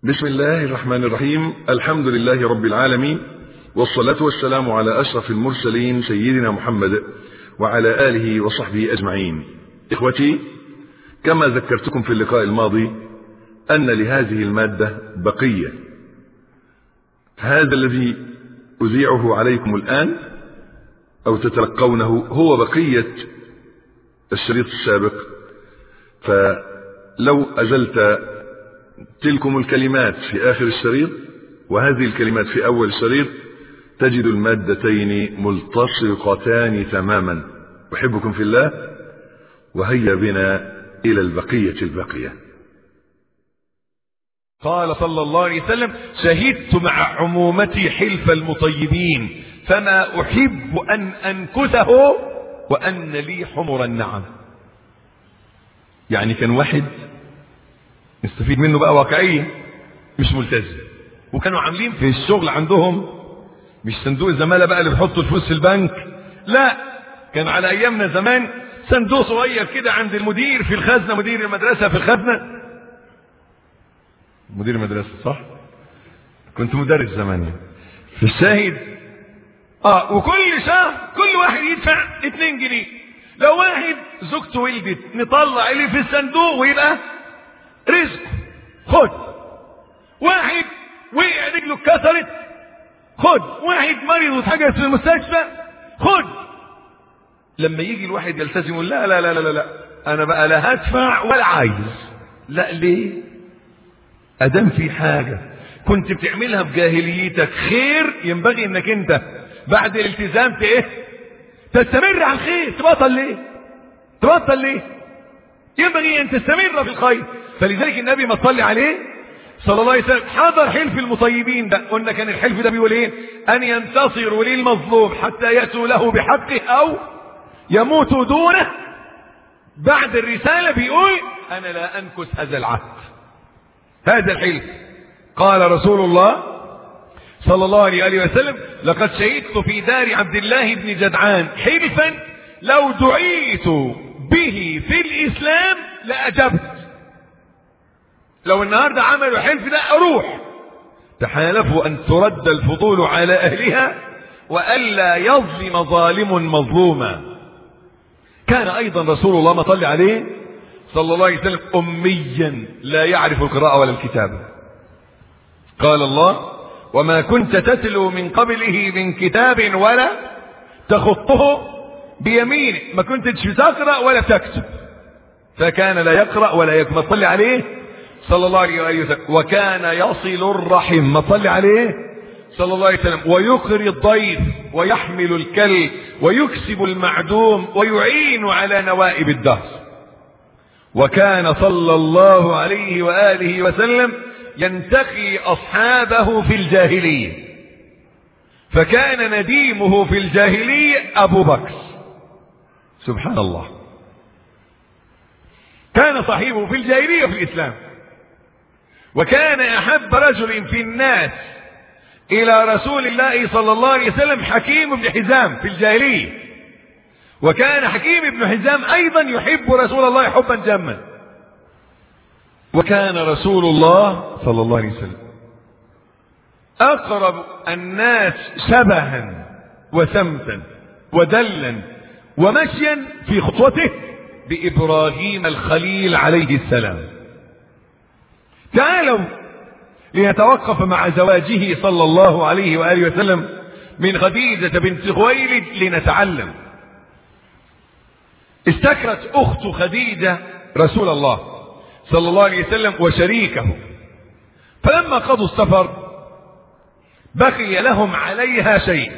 بسم الله الرحمن الرحيم الحمد لله رب العالمين والصلاة والسلام على أشرف المرسلين سيدنا محمد وعلى آله وصحبه أجمعين إخوتي كما ذكرتكم في اللقاء الماضي أن لهذه المادة بقية هذا الذي أذيعه عليكم الآن أو تتلقونه هو بقية الشريط السابق فلو أزلت تلكم الكلمات في آخر الشريط وهذه الكلمات في أول الشريط تجد المادتين ملتصقتان تماما أحبكم في الله وهيا بنا إلى البقية الباقية قال صلى الله عليه وسلم شهدت مع عمومتي حلف المطيبين فما أحب أن أنكثه وأن لي حمر النعم يعني كان واحد نستفيد منه بقى واقعيا مش ملتزم وكانوا عاملين في الشغل عندهم مش صندوق الزمالة بقى اللي بيحطوا الفلوس في البنك لا كان على ايامنا زمان صندوق صغير كده عند المدير في الخزنة مدير المدرسة في الخزنة مدير المدرسة صح كنت مدرس زمان يعني. في الشاهد اه وكل شهر كل واحد يدفع 2 جنيه لو واحد زوجته ولدت نطلع اللي في الصندوق ويبقى رزقه خد واحد وقع رجله اتكسرت خد واحد مريض واتحجز في المستشفى خد لما يجي الواحد يلتزم لا لا لا لا لا انا بقى لا هدفع ولا عايز لا ليه ادام في حاجة كنت بتعملها بجاهليتك خير ينبغي انك انت بعد الالتزام ايه تستمر على الخير تبطل ليه تبطل ليه ينبغي ان تستمر في الخير فلذلك النبي ما صلي عليه صلى الله عليه وسلم حضر حلف المطيبين ده قلنا كان الحلف ده بيقول ايه ان ينتصروا للمظلوم حتى يأتوا له بحقه او يموتوا دونه بعد الرسالة بيقول انا لا انكس هذا العهد هذا الحلف قال رسول الله صلى الله عليه وسلم لقد شهدت في دار عبد الله بن جدعان حلفا لو دعيت به في الاسلام لاجبت لو النهاردة عملوا حلف ده اروح تحالفوا ان ترد الفضول على اهلها والا يظلم ظالم مظلوما كان ايضا رسول الله ما صلى عليه صلى الله عليه وسلم اميا لا يعرف القراءة ولا الكتابة قال الله وما كنت تتلو من قبله من كتاب ولا تخطه بيمينك ما كنتش بتقرأ ولا تكتب فكان لا يقرأ ولا يكتب ما تصلي عليه صلى الله عليه وسلم وكان يصل الرحم ما تصلي عليه صلى الله عليه وسلم ويقري الضيف ويحمل الكلب ويكسب المعدوم ويعين على نوائب الدهر وكان صلى الله عليه وآله وسلم ينتقي أصحابه في الجاهلية فكان نديمه في الجاهلية أبو بكر سبحان الله كان صاحبه في الجاهلية في الإسلام وكان أحب رجل في الناس إلى رسول الله صلى الله عليه وسلم حكيم بن حزام في الجاهلية وكان حكيم بن حزام أيضا يحب رسول الله حبا جما وكان رسول الله صلى الله عليه وسلم أقرب الناس شبها وسمتا ودلا ومشيا في خطوته بإبراهيم الخليل عليه السلام تعالوا لنتوقف مع زواجه صلى الله عليه وآله وسلم من خديجة بنت خويلد لنتعلم استكرت أخت خديجة رسول الله صلى الله عليه وسلم وشريكه فلما قضوا السفر بقي لهم عليها شيء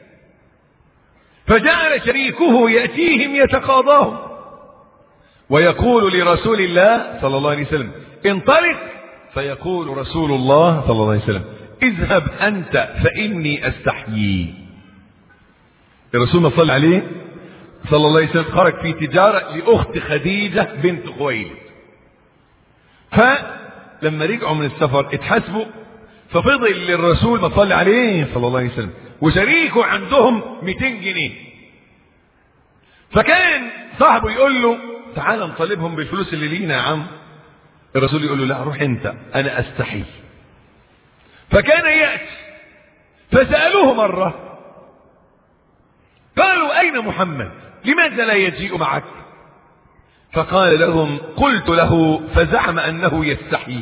فجعل شريكه يأتيهم يتقاضاهم ويقول لرسول الله صلى الله عليه وسلم انطلق فيقول رسول الله صلى الله عليه وسلم اذهب أنت فإني أستحيي الرسول ما صلى عليه صلى الله عليه وسلم خرج في تجارة لأخت خديجة بنت خويلد فلما رجعوا من السفر اتحاسبوا ففضل للرسول ما صلى عليه صلى الله عليه وسلم وشريكه عندهم 200 جنيه فكان صاحبه يقول له تعال نطالبهم بالفلوس اللي لينا يا عم الرسول يقول له لا روح انت انا استحي فكان يأتي فسألوه مرة قالوا أين محمد لماذا لا يجيء معك فقال لهم قلت له فزعم أنه يستحي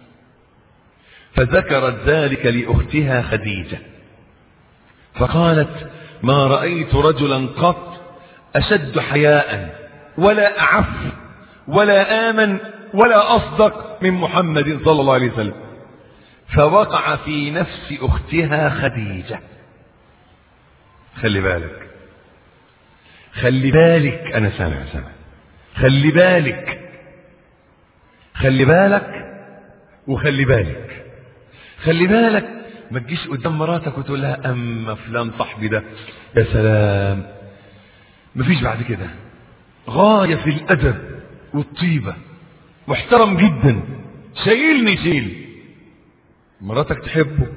فذكرت ذلك لأختها خديجة فقالت ما رأيت رجلا قط أشد حياء ولا أعف ولا آمن ولا أصدق من محمد صلى الله عليه وسلم فوقع في نفس أختها خديجة خلي بالك خلي بالك أنا سامع سامع خلي بالك خلي بالك وخلي بالك خلي بالك ما تجيش قدام مراتك وتقول لها اما فلان صاحبي ده يا سلام مفيش بعد كده غاية في الأدب والطيبة محترم جدا شايلني شيل مراتك تحبه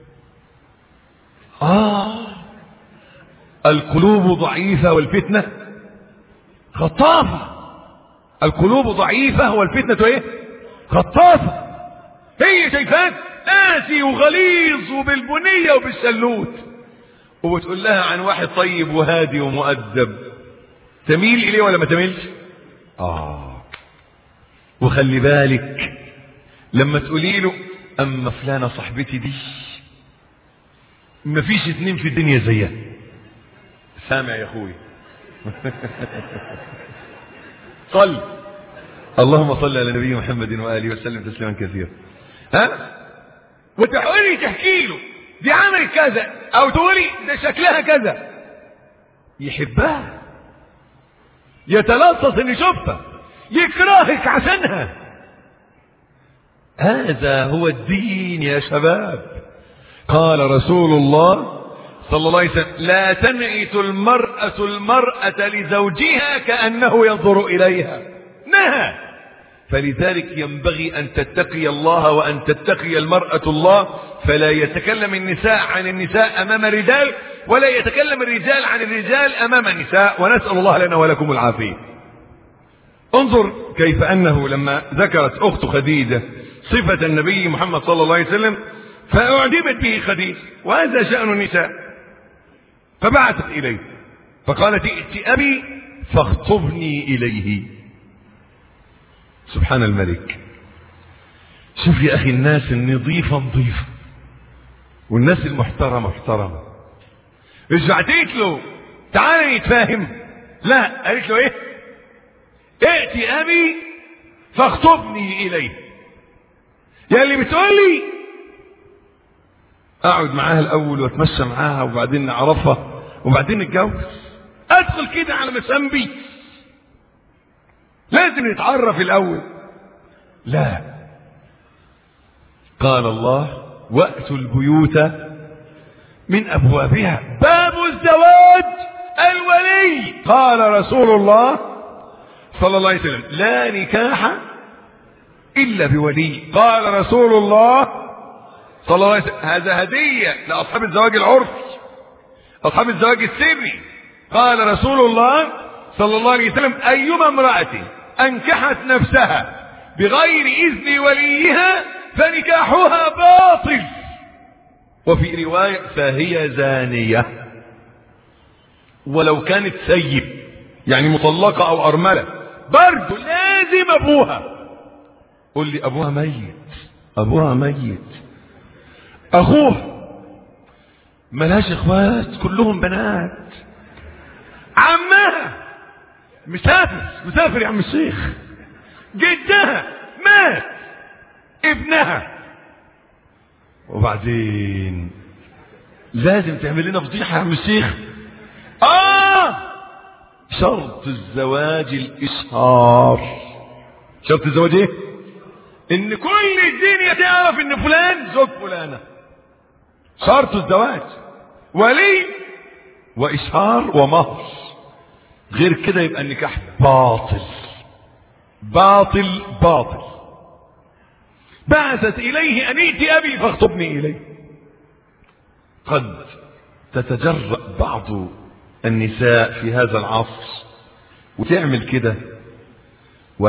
آه القلوب ضعيفة والفتنة خطافة القلوب ضعيفة والفتنة ايه خطافة هي شايفاك قاسي وغليظ وبالبنية وبالشلوت وبتقول لها عن واحد طيب وهادي ومؤدب تميل إليه ولا ما تميلش آه وخلي بالك لما تقولي له أما فلانة صاحبتي دي مفيش اتنين في الدنيا زيها سامع يا اخوي صل اللهم صل على نبي محمد واله وسلم تسليما كثيرا ها وتحاولي تحكي له دي عملت كذا او تقولي ده شكلها كذا يحبها يتلصص ان يشوفها يكرهك عشانها هذا هو الدين يا شباب قال رسول الله صلى الله عليه وسلم لا تنعت المرأة المرأة لزوجها كأنه ينظر إليها نهى فلذلك ينبغي أن تتقي الله وأن تتقي المرأة الله فلا يتكلم النساء عن النساء أمام الرجال ولا يتكلم الرجال عن الرجال أمام النساء ونسأل الله لنا ولكم العافية انظر كيف أنه لما ذكرت أخت خديجة صفة النبي محمد صلى الله عليه وسلم فأعجبت به خديجة وهذا شأن النساء فبعثت إليه فقالت ائت أبي فاخطبني إليه سبحان الملك شوف يا أخي الناس النظيفة نظيفة والناس المحترمة محترمة رجعتيت له تعالى نتفاهم لا قالت له ايه ائتي أبي فاخطبني إليه يا اللي بتقول لي اقعد معاها الاول واتمشى معاها وبعدين نعرفها وبعدين نتجوز ادخل كده على مسامبي لازم نتعرف الاول لا قال الله واتوا البيوت من ابوابها باب الزواج الولي قال رسول الله صلى الله عليه وسلم لا نكاح الا بولي قال رسول الله صلى الله عليه وسلم هذا هدية لأصحاب الزواج العرفي أصحاب الزواج السري قال رسول الله صلى الله عليه وسلم أيما امرأة أنكحت نفسها بغير إذن وليها فنكاحها باطل وفي رواية فهي زانية ولو كانت سيب يعني مطلقة أو أرملة برضه لازم أبوها قل لي أبوها ميت أبوها ميت اخوه ملهاش اخوات كلهم بنات عمها مسافر مسافر يا عم الشيخ جدها مات ابنها وبعدين لازم تعمل لنا فضيحه يا عم الشيخ اه شرط الزواج الاشهار شرط الزواج ايه ان كل الدنيا تعرف ان فلان زوج فلانه شرط الزواج ولي وإشهار ومهر غير كده يبقى النكاح باطل باطل باطل بعثت إليه أن ائت أبي فاخطبني إليه قد تتجرأ بعض النساء في هذا العصر وتعمل كده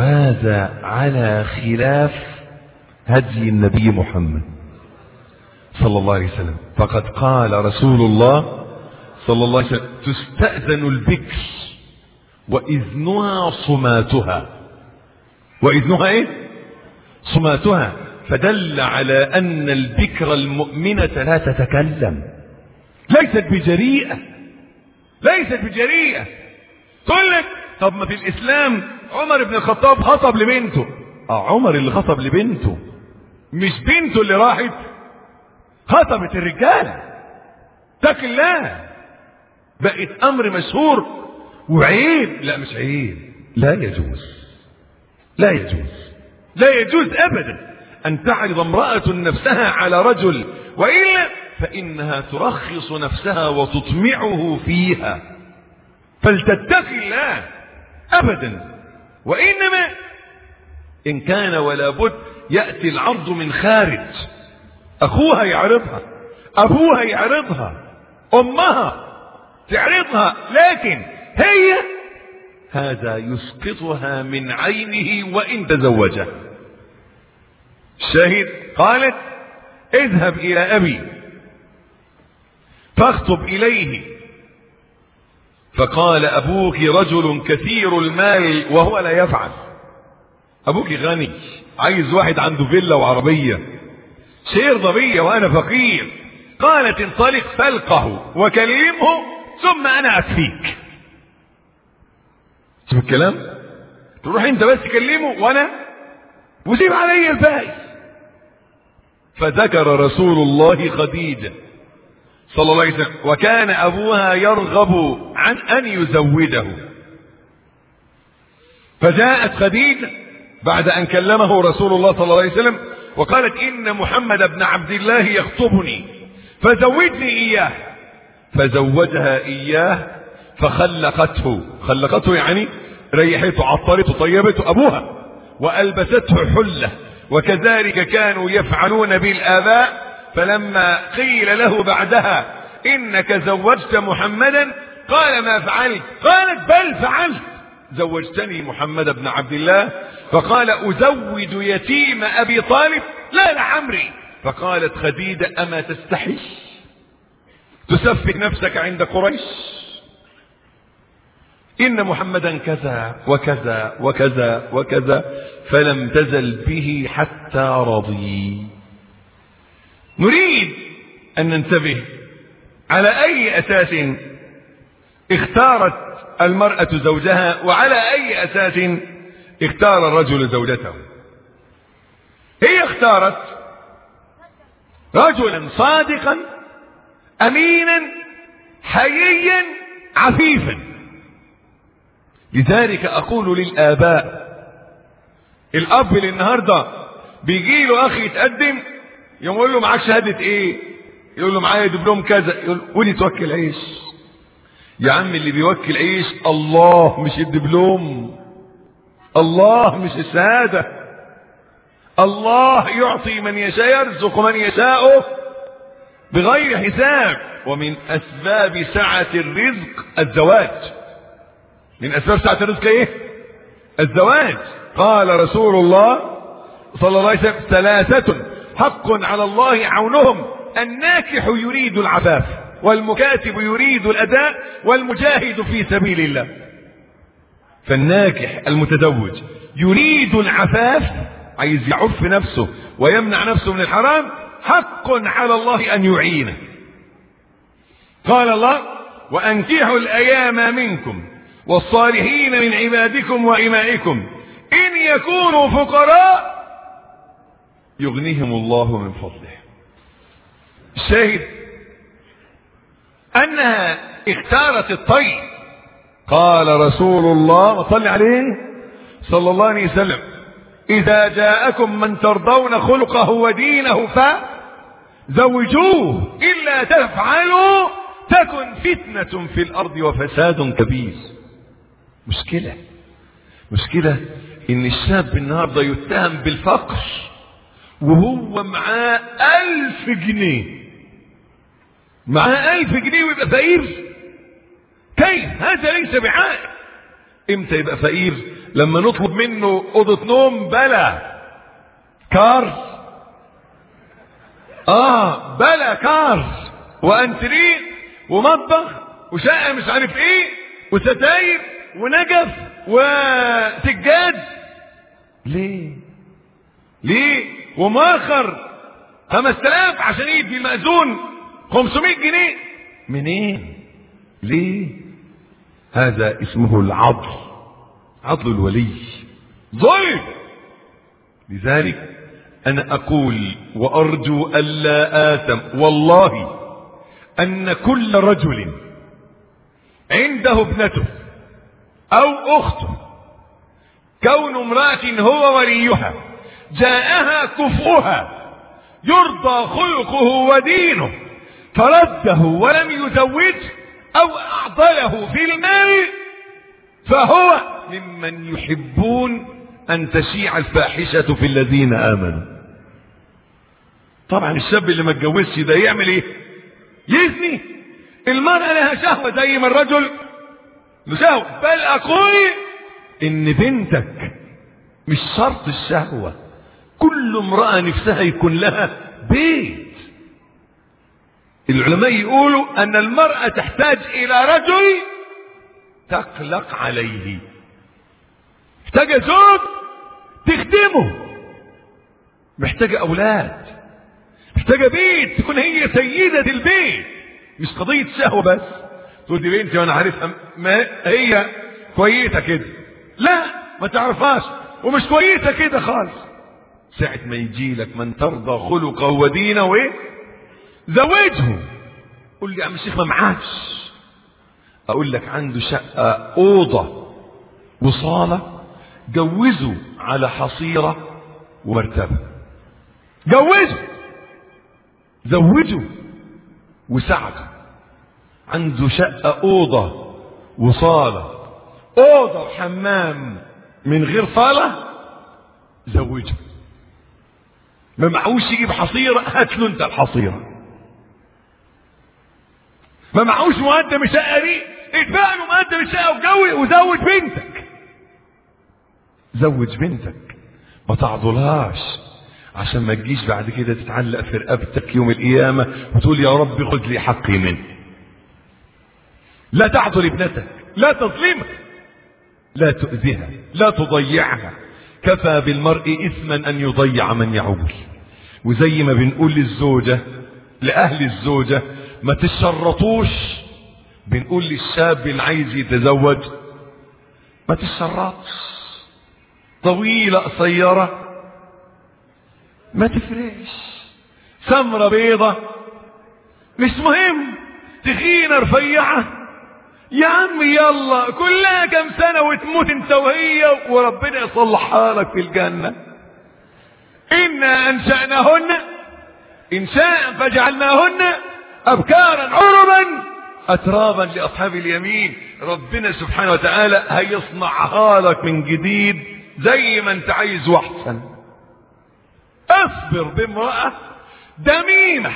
وهذا على خلاف هدي النبي محمد صلى الله عليه وسلم فقد قال رسول الله صلى الله عليه وسلم تستأذن البكر وإذنها صماتها وإذنها إيه صماتها فدل على أن البكر المؤمنة لا تتكلم ليست بجريئة ليست بجريئة تقول لك طب ما في الإسلام عمر بن الخطاب خطب لبنته اه عمر اللي خطب لبنته مش بنته اللي راحت خطبت الرجال اتق الله بقت امر مشهور وعيب لا مش عيب لا يجوز لا يجوز لا يجوز ابدا ان تعرض امرأة نفسها على رجل والا فانها ترخص نفسها وتطمعه فيها فلتتق الله ابدا وانما ان كان ولا بد ياتي العرض من خارج اخوها يعرضها ابوها يعرضها امها تعرضها لكن هي هذا يسقطها من عينه وان تزوجها الشاهد قالت اذهب الى ابي فاخطب اليه فقال ابوك رجل كثير المال وهو لا يفعل ابوك غني عايز واحد عنده فيلا وعربيه شير ضبيه وانا فقير قالت انطلق فلقه وكلمه ثم انا اكفيك شوف الكلام تروح انت بس كلمه وانا وسيب علي الباقي فذكر رسول الله خديجه صلى الله عليه وسلم وكان ابوها يرغب عن ان يزوجه فجاءت خديجه بعد ان كلمه رسول الله صلى الله عليه وسلم وقالت ان محمد بن عبد الله يخطبني فزوجني اياه فزوجها اياه فخلقته خلقته يعني ريحته عطرته طيبته ابوها والبسته حله وكذلك كانوا يفعلون بالاباء فلما قيل له بعدها انك زوجت محمدا قال ما فعلت قالت بل فعلت زوجتني محمد بن عبد الله فقال ازوج يتيم ابي طالب لا لعمري فقالت خديجه اما تستحي تسفه نفسك عند قريش ان محمدا كذا وكذا وكذا وكذا فلم تزل به حتى رضي نريد ان ننتبه على اي اساس اختارت المرأة زوجها وعلى اي اساس اختار الرجل زوجته هي اختارت رجلا صادقا امينا حييا عفيفا لذلك اقول للاباء الاب اللي النهارده بيجي له اخ يتقدم يقول له معاك شهاده ايه يقول له معايا دبلوم كذا يقول ودي توكل عيش يا عم اللي بيوكل عيش الله مش الدبلوم الله مش الشهاده الله يعطي من يشاء يرزق من يشاء بغير حساب ومن اسباب سعه الرزق الزواج من اسباب سعه الرزق ايه الزواج قال رسول الله صلى الله عليه وسلم ثلاثه حق على الله عونهم الناكح يريد العفاف والمكاتب يريد الاداء والمجاهد في سبيل الله فالناكح المتزوج يريد العفاف عايز يعف نفسه ويمنع نفسه من الحرام حق على الله ان يعينه قال الله وانكحوا الايام منكم والصالحين من عبادكم وامائكم ان يكونوا فقراء يغنيهم الله من فضله الشاهد انها اختارت الطيب قال رسول الله وصل عليه صلى الله عليه وسلم اذا جاءكم من ترضون خلقه ودينه فزوجوه الا تفعلوا تكن فتنة في الارض وفساد كبير مشكلة مشكلة ان الشاب النهاردة يتهم بالفقر وهو معاه الف جنيه معاه الف جنيه ويبقى فقير كيف هذا ليس بعائق امتى يبقى فقير لما نطلب منه اوضه نوم بلا كار اه بلا كار وانتريه ومطبخ وشقه مش عارف ايه وستاير ونجف وسجاد ليه ليه وماخر 5000 عشان يدي المأذون 500 جنيه منين ليه هذا اسمه العضل عضل الولي ظلم لذلك انا اقول وارجو الا اثم والله ان كل رجل عنده ابنته او اخته كون امرأة هو وليها جاءها كفؤها يرضى خلقه ودينه فرده ولم يزوجه او اعضله في المال فهو ممن يحبون ان تشيع الفاحشة في الذين امنوا طبعا الشاب اللي ما اتجوزش ده يعمل ايه يزني المرأة لها شهوة زي ما الرجل له شهوة بل اقول ان بنتك مش شرط الشهوة كل امرأة نفسها يكون لها بيت العلماء يقولوا ان المرأة تحتاج الى رجل تقلق عليه محتاجة زوج تخدمه محتاجة اولاد محتاجة بيت تكون هي سيدة البيت مش قضية شهوة بس تقول دي بنتي وانا عارفها ما هي كويسة كده لا ما تعرفهاش ومش كويسة كده خالص ساعة ما يجي لك من ترضى خلقه ودينه وايه زوجه قول لي يا عم الشيخ ما معاش اقول لك عنده شقة اوضة وصالة جوزه على حصيرة ومرتبة جوزه زوجه وساعده عنده شقة اوضة وصالة اوضة وحمام من غير صالة زوجه ما معهوش يجيب حصيرة هات له انت الحصيرة ما معهوش مقدم الشقة دي ادفع له مقدم الشقة وجوز وزوج بنتك زوج بنتك ما تعضلهاش عشان ما تجيش بعد كده تتعلق في رقبتك يوم القيامة وتقول يا رب خذ لي حقي منه لا تعضل ابنتك لا تظلمها لا تؤذيها لا تضيعها كفى بالمرء اثما ان يضيع من يعول وزي ما بنقول للزوجة لاهل الزوجة ما تشرطوش بنقول للشاب اللي عايز يتزوج ما تشرطش طويلة قصيرة ما تفرقش سمرة بيضة مش مهم تخينة رفيعة يا عم يلا كلها كم سنة وتموت انت وهي وربنا يصلحها لك في الجنة إنا أنشأناهن إنشاء فجعلناهن أبكارا عربا أترابا لأصحاب اليمين ربنا سبحانه وتعالى هيصنعها لك من جديد زي ما انت عايز واحسن اصبر بامرأة دميمة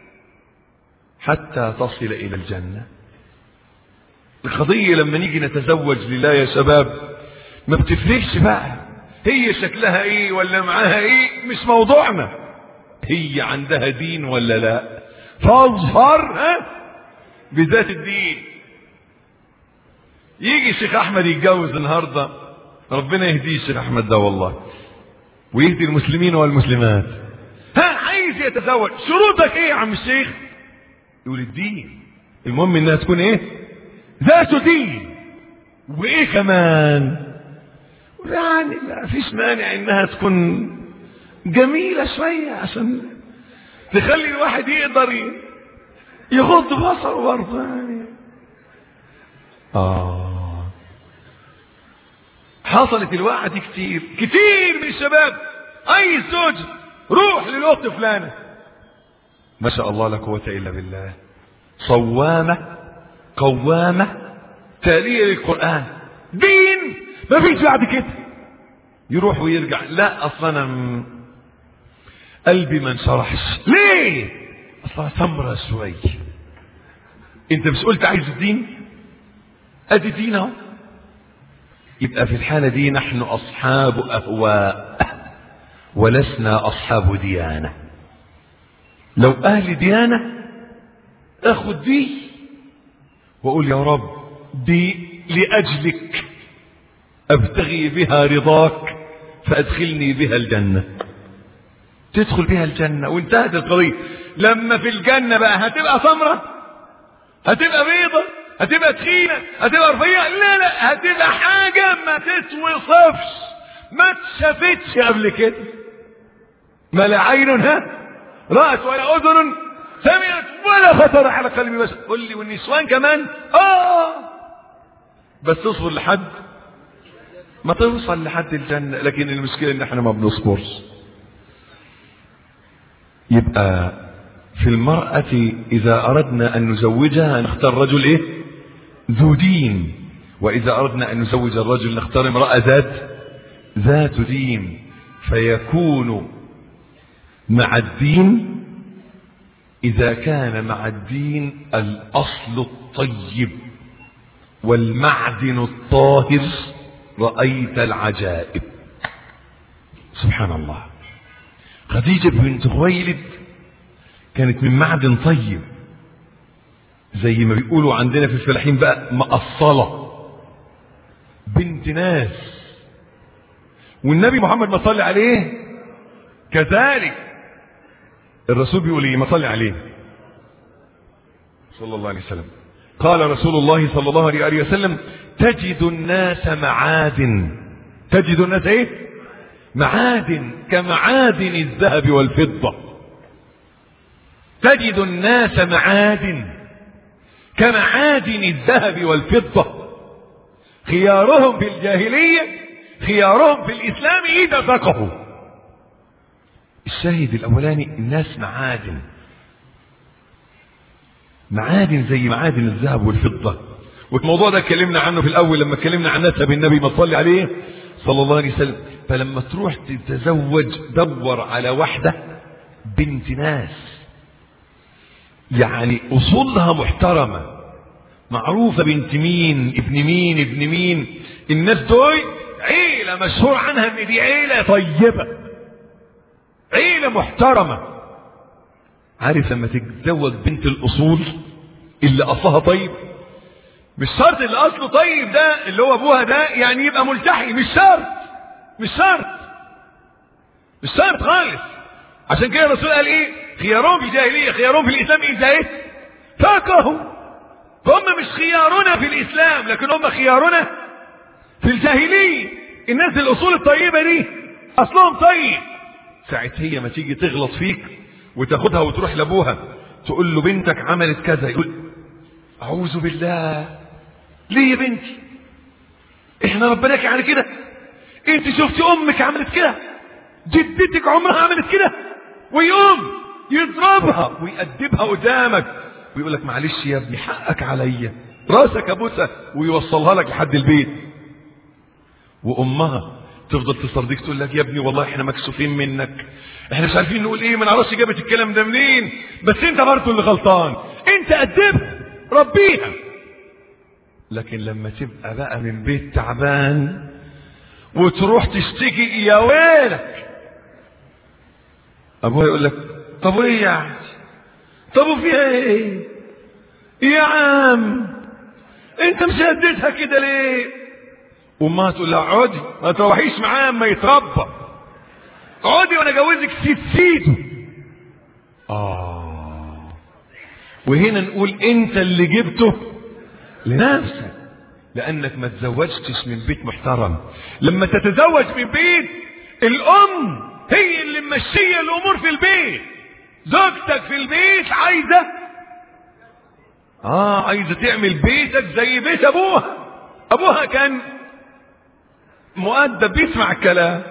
حتى تصل إلى الجنة القضية لما نيجي نتزوج لله يا شباب ما بتفرقش بقى هي شكلها ايه ولا معاها ايه مش موضوعنا هي عندها دين ولا لا فاظهر ها بذات الدين يجي الشيخ احمد يتجوز النهارده ربنا يهديه الشيخ احمد ده والله ويهدي المسلمين والمسلمات ها عايز يتزوج شروطك ايه يا عم الشيخ يقول الدين المهم انها تكون ايه ذات دين وايه كمان يعني ما فيش مانع انها تكون جميلة شوية عشان تخلي الواحد يقدر يغض بصره برضه يعني اه حصلت الواقعة دي كتير كتير من الشباب اي زوج روح للاخت فلانة ما شاء الله لا قوة الا بالله صوامة قوامة تالية للقرآن دين ما فيش بعد كده يروح ويرجع لا اصلا انا م... قلبي ما انشرحش ليه اصلا ثمرة شوي انت مش قلت عايز الدين ادي دين اهو يبقى في الحالة دي نحن اصحاب اهواء ولسنا اصحاب ديانة لو اهل ديانة اخد دي واقول يا رب دي لاجلك ابتغي بها رضاك فادخلني بها الجنة تدخل بها الجنة وانتهت القضية لما في الجنة بقى هتبقى سمرة هتبقى بيضة هتبقى تخينة هتبقى رفيعة لا لا هتبقى حاجة ما تتوصفش ما اتشافتش قبل كده ما لا عين ها رأت ولا أذن سمعت ولا خطر على قلبي بس قل لي والنسوان كمان اه بس تصبر لحد ما توصل لحد الجنة لكن المشكلة ان احنا ما بنصبرش يبقى في المرأة إذا أردنا أن نزوجها نختار رجل إيه؟ ذو دين وإذا أردنا أن نزوج الرجل نختار امرأة ذات ذات دين فيكون مع الدين إذا كان مع الدين الأصل الطيب والمعدن الطاهر رأيت العجائب سبحان الله خديجة بنت خويلد كانت من معدن طيب زي ما بيقولوا عندنا في الفلاحين بقى مقصلة بنت ناس والنبي محمد ما صلي عليه كذلك الرسول بيقول ايه ما صلي عليه صلى الله عليه وسلم قال رسول الله صلى الله عليه وسلم تجد الناس معادن تجد الناس ايه معادن كمعادن الذهب والفضة تجد الناس معادن كمعادن الذهب والفضة خيارهم في الجاهلية خيارهم في الإسلام إذا فقهوا الشاهد الأولاني الناس معادن معادن زي معادن الذهب والفضة والموضوع ده اتكلمنا عنه في الأول لما اتكلمنا عن نسب النبي ما صلي عليه صلى الله عليه وسلم فلما تروح تتزوج دور على واحدة بنت ناس يعني أصولها محترمة معروفة بنت مين ابن مين ابن مين الناس دول عيلة مشهور عنها ان دي عيلة طيبة عيلة محترمة عارف لما تتزوج بنت الأصول اللي أصلها طيب مش شرط اللي أصله طيب ده اللي هو أبوها ده يعني يبقى ملتحي مش شرط مش شرط مش شرط خالص عشان كده الرسول قال ايه خيارهم في الجاهلية خيارهم في الإسلام إذا ايه فقهوا فهم مش خيارنا في الإسلام لكن هم خيارنا في الجاهلية الناس الأصول الطيبة دي أصلهم طيب ساعة هي ما تيجي تغلط فيك وتاخدها وتروح لأبوها تقول له بنتك عملت كذا يقول أعوذ بالله ليه يا بنتي احنا ربناك على كده انت شفت امك عملت كده جدتك عمرها عملت كده ويقوم يضربها ويأدبها قدامك ويقول لك معلش يا ابني حقك عليا راسك ابوسها ويوصلها لك لحد البيت وامها تفضل تصدق تقول لك يا ابني والله احنا مكسوفين منك احنا مش عارفين نقول ايه ما نعرفش جابت الكلام ده منين بس انت برضه اللي غلطان انت ادبها ربيها لكن لما تبقى بقى من بيت تعبان وتروح تشتكي يا ويلك ابوها يقول لك طب وايه يعني طب وفيها ايه يا عم انت مش هديتها كده ليه وما تقول لها اقعدي ما تروحيش معاه اما يتربى اقعدي وانا اجوزك سيد سيده اه وهنا نقول انت اللي جبته لنفسك لانك ما تزوجتش من بيت محترم لما تتزوج من بيت الام هي اللي ممشيه الامور في البيت زوجتك في البيت عايزه اه عايزه تعمل بيتك زي بيت ابوها ابوها كان مؤدب بيسمع الكلام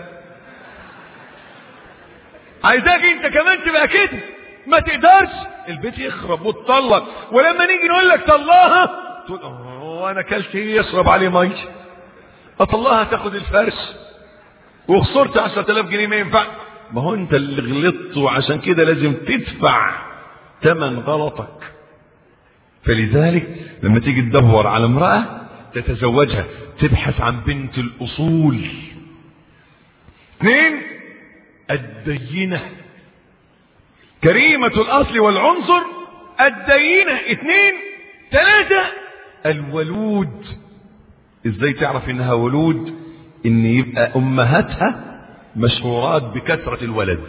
عايزاك انت كمان تبقى كده ما تقدرش البيت يخرب وتطلق ولما نيجي نقول لك طلقها تقول اه انا اكلت ايه يشرب عليه ميه اطلقها تاخد الفرش وخسرت 10000 جنيه ما ينفع ما هو انت اللي غلطت وعشان كده لازم تدفع ثمن غلطك فلذلك لما تيجي تدور على امرأة تتزوجها تبحث عن بنت الأصول اثنين الدينة كريمة الأصل والعنصر الدينة اثنين ثلاثة الولود ازاي تعرف انها ولود ان يبقى امهاتها مشهورات بكثرة الولد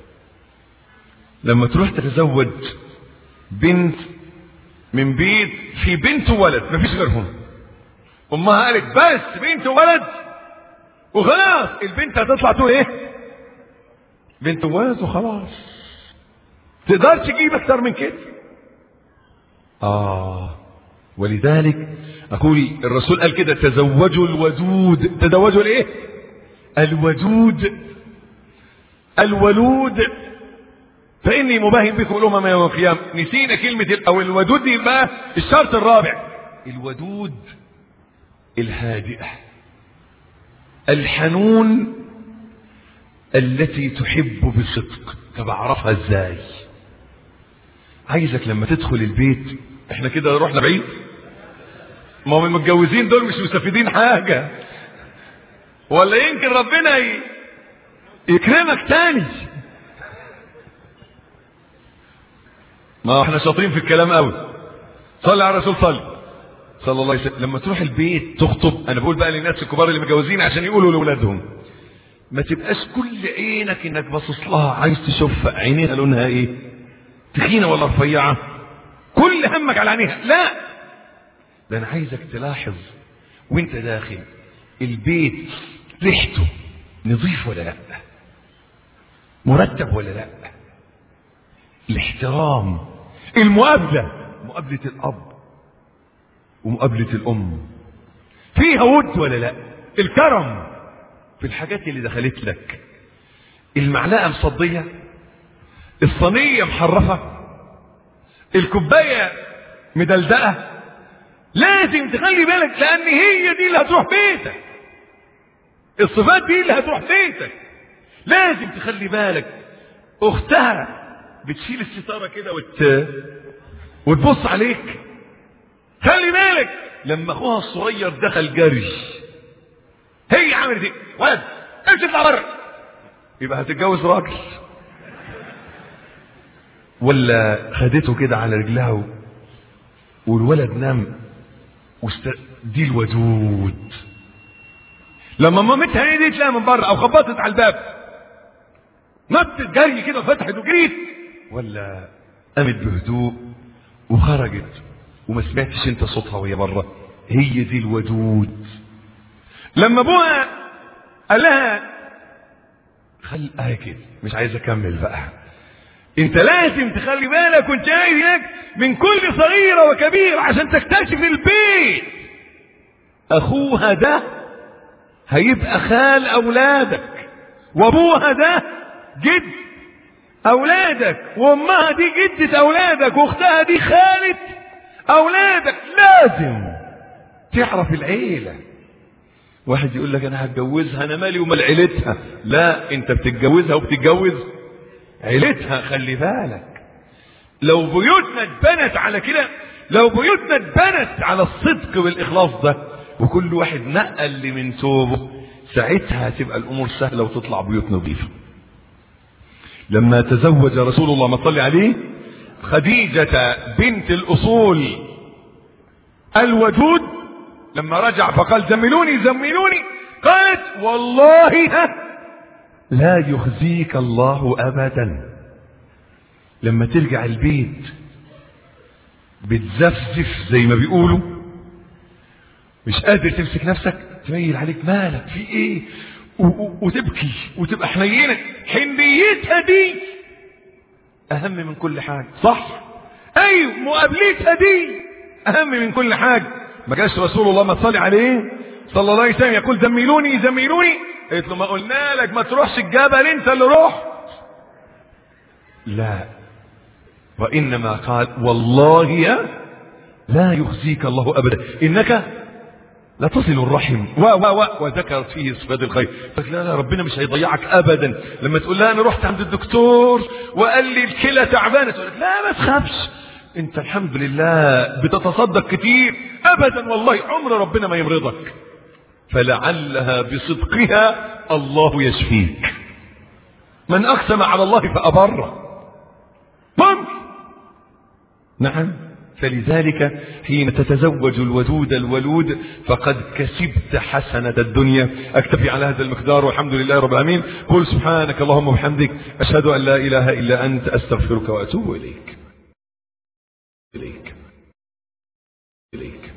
لما تروح تتزوج بنت من بيت في بنت وولد مفيش غيرهم امها قالت بس بنت وولد وخلاص البنت هتطلع تقول ايه بنت وولد وخلاص تقدر تجيب اكتر من كده اه ولذلك اقول الرسول قال كده تزوجوا الودود تزوجوا الايه الودود الولود فاني مباهن بكم الامم يوم القيامه نسينا كلمه او الودود دي بقى الشرط الرابع الودود الهادئه الحنون التي تحب بصدق طب اعرفها ازاي عايزك لما تدخل البيت احنا كده رحنا بعيد ما هم المتجوزين دول مش مستفيدين حاجة ولا يمكن ربنا ي... يكرمك تاني ما احنا شاطرين في الكلام قوي صلي على الرسول صلي صلى الله عليه وسلم لما تروح البيت تخطب انا بقول بقى للناس الكبار اللي متجوزين عشان يقولوا لاولادهم ما تبقاش كل عينك انك باصص لها عايز تشوف عينيها لونها ايه تخينه ولا رفيعه كل همك على عينيها لا ده انا عايزك تلاحظ وانت داخل البيت ريحته نظيف ولا لا مرتب ولا لا الاحترام المقابله مقابله الاب ومقابله الام فيها ود ولا لا الكرم في الحاجات اللي دخلت لك المعلقه مصديه الصينيه محرفه الكوبايه مدلدقه لازم تخلي بالك لان هي دي اللي هتروح بيتك الصفات دي اللي هتروح بيتك لازم تخلي بالك اختها بتشيل الستاره كده وت... وتبص عليك خلي بالك لما اخوها الصغير دخل جري هي عملت ايه ولد امشي اطلع بره يبقى هتتجوز راجل ولا خدته كده على رجلها و... والولد نام وست... دي الودود لما مامتها هي دي تلاقيها من بره او خبطت على الباب نطت جري كده فتحت وجريت ولا قامت بهدوء وخرجت وما سمعتش انت صوتها وهي بره هي دي الودود لما ابوها قال لها خل اهي كده مش عايز اكمل بقى انت لازم تخلي بالك وانت قاعد هناك من كل صغيرة وكبيرة عشان تكتشف البيت اخوها ده هيبقى خال اولادك وابوها ده جد اولادك وامها دي جدة اولادك واختها دي خالة اولادك لازم تعرف العيلة واحد يقول لك انا هتجوزها انا مالي ومال عيلتها لا انت بتتجوزها وبتتجوز عيلتها خلي بالك لو بيوتنا اتبنت على كده لو بيوتنا اتبنت على الصدق والاخلاص ده وكل واحد نقل اللي من ثوبه ساعتها هتبقى الامور سهله وتطلع بيوت نظيفه لما تزوج رسول الله ما صلي عليه خديجة بنت الأصول الودود لما رجع فقال زملوني زملوني قالت والله ها لا يخزيك الله أبدا لما ترجع البيت بتزفزف زي ما بيقولوا مش قادر تمسك نفسك تميل عليك مالك في ايه و- و- وتبكي وتبقى حنينة حنيتها دي اهم من كل حاجة صح ايوه مقابلتها دي اهم من كل حاجة ما كانش رسول الله ما تصلي عليه صلى الله عليه وسلم يقول زملوني زملوني قلت له ما قلنا لك ما تروحش الجبل انت اللي روح لا وانما قال والله يا لا يخزيك الله ابدا انك لا تصل الرحم و و و وذكرت فيه صفات الخير قالت لا لا ربنا مش هيضيعك ابدا لما تقول لها انا رحت عند الدكتور وقال لي الكلى تعبانه تقول لك لا ما تخافش انت الحمد لله بتتصدق كتير ابدا والله عمر ربنا ما يمرضك فلعلها بصدقها الله يشفيك من اقسم على الله فابره نعم فلذلك حين تتزوج الودود الولود فقد كسبت حسنة الدنيا أكتفي على هذا المقدار والحمد لله رب العالمين قل سبحانك اللهم وبحمدك أشهد أن لا إله إلا أنت أستغفرك وأتوب إليك إليك إليك